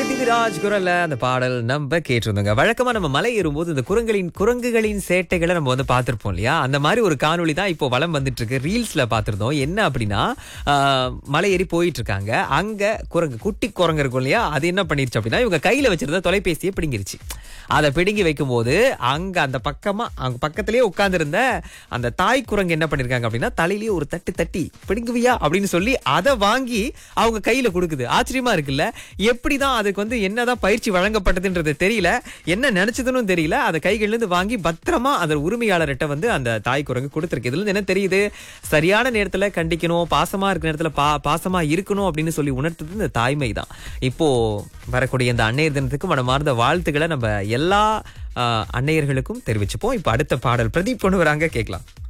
பிருத்திவிராஜ் குரல்ல அந்த பாடல் நம்ம கேட்டிருந்தோங்க வழக்கமா நம்ம மலை ஏறும்போது இந்த குரங்களின் குரங்குகளின் சேட்டைகளை நம்ம வந்து பார்த்திருப்போம் இல்லையா அந்த மாதிரி ஒரு காணொளி தான் இப்போ வலம் வந்துட்டு இருக்கு ரீல்ஸ்ல பார்த்திருந்தோம் என்ன அப்படின்னா ஆஹ், மலை ஏறி போயிட்டு இருக்காங்க அங்க குரங்கு குட்டி குரங்கு இருக்கும் இல்லையா அது என்ன பண்ணிருச்சு அப்படின்னா இவங்க கையில வச்சிருந்த தொலைபேசியை பிடுங்கிருச்சு அதை பிடுங்கி வைக்கும்போது அங்க அந்த பக்கமா அங்க பக்கத்திலேயே உட்கார்ந்திருந்த அந்த தாய் குரங்கு என்ன பண்ணிருக்காங்க அப்படின்னா தலையிலேயே ஒரு தட்டு தட்டி பிடுங்குவியா அப்படின்னு சொல்லி அதை வாங்கி அவங்க கையில கொடுக்குது ஆச்சரியமா இருக்குல்ல எப்படிதான் அதுக்கு வந்து என்னதான் பயிற்சி வழங்கப்பட்டதுன்றது தெரியல என்ன நினைச்சதுன்னு தெரியல அதை கைகள்ல இருந்து வாங்கி பத்திரமா அந்த உரிமையாளர்கிட்ட வந்து அந்த தாய் குரங்கு கொடுத்துருக்கு இதுல இருந்து என்ன தெரியுது சரியான நேரத்துல கண்டிக்கணும் பாசமா இருக்கிற நேரத்துல பா பாசமா இருக்கணும் அப்படின்னு சொல்லி உணர்த்தது இந்த தாய்மை தான் இப்போ வரக்கூடிய இந்த அன்னையர் தினத்துக்கு மனமார்ந்த வாழ்த்துக்களை நம்ம எல்லா ஆஹ், அன்னையர்களுக்கும் தெரிவிச்சுப்போம் இப்போ அடுத்த பாடல் பிரதீப் கொண்டு வராங்க கேட்கலாம்